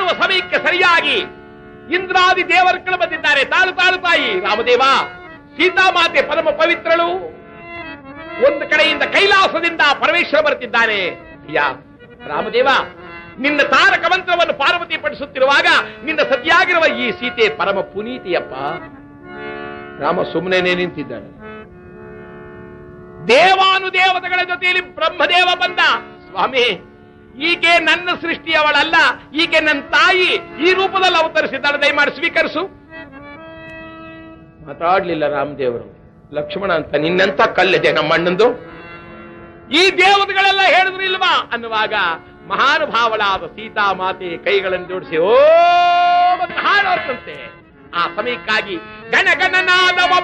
ಹೇಳುವ ಸಮಯಕ್ಕೆ ಸರಿಯಾಗಿ ಇಂದ್ರಾದಿ ದೇವರುಗಳು ಬಂದಿದ್ದಾರೆ ತಾಳು ತಾಳು ತಾಯಿ ರಾಮದೇವ ಸೀತಾಮಾತೆ ಪರಮ ಪವಿತ್ರಳು ಒಂದು ಕಡೆಯಿಂದ ಕೈಲಾಸದಿಂದ ಪರಮೇಶ್ವರ ಬರ್ತಿದ್ದಾನೆ ಅಯ್ಯ ರಾಮದೇವ ನಿನ್ನ ತಾರಕ ಮಂತ್ರವನ್ನು ಪಾರ್ವತಿ ಪಡಿಸುತ್ತಿರುವಾಗ ನಿನ್ನ ಸತಿಯಾಗಿರುವ ಈ ಸೀತೆ ಪರಮ ಪುನೀತಿಯಪ್ಪ ರಾಮ ಸುಮ್ಮನೆ ನಿಂತಿದ್ದಾನೆ ದೇವಾನುದೇವತೆಗಳ ಜೊತೆಯಲ್ಲಿ ಬ್ರಹ್ಮದೇವ ಬಂದ ಸ್ವಾಮಿ ಈಕೆ ನನ್ನ ಸೃಷ್ಟಿಯವಳಲ್ಲ ಈಕೆ ನನ್ನ ತಾಯಿ ಈ ರೂಪದಲ್ಲಿ ಅವತರಿಸಿದ್ದಾಳೆ ದಯಮಾಡಿ ಸ್ವೀಕರಿಸು ಮಾತಾಡ್ಲಿಲ್ಲ ರಾಮದೇವರು ಲಕ್ಷ್ಮಣ ಅಂತ ನಿನ್ನಂತ ಕಲ್ಲಿದೆ ನಮ್ಮ ಅಣ್ಣಂದು ಈ ದೇವತೆಗಳೆಲ್ಲ ಹೇಳಿದ್ರು ಇಲ್ವಾ ಅನ್ನುವಾಗ ಮಹಾನುಭಾವಳಾದ ಸೀತಾ ಮಾತೆ ಕೈಗಳನ್ನು ಜೋಡಿಸಿ ಓ ಅಂತ ಹಾಡೋರ್ತಂತೆ ಆ ಸಮಯಕ್ಕಾಗಿ ಗಣಗಣನಾದವ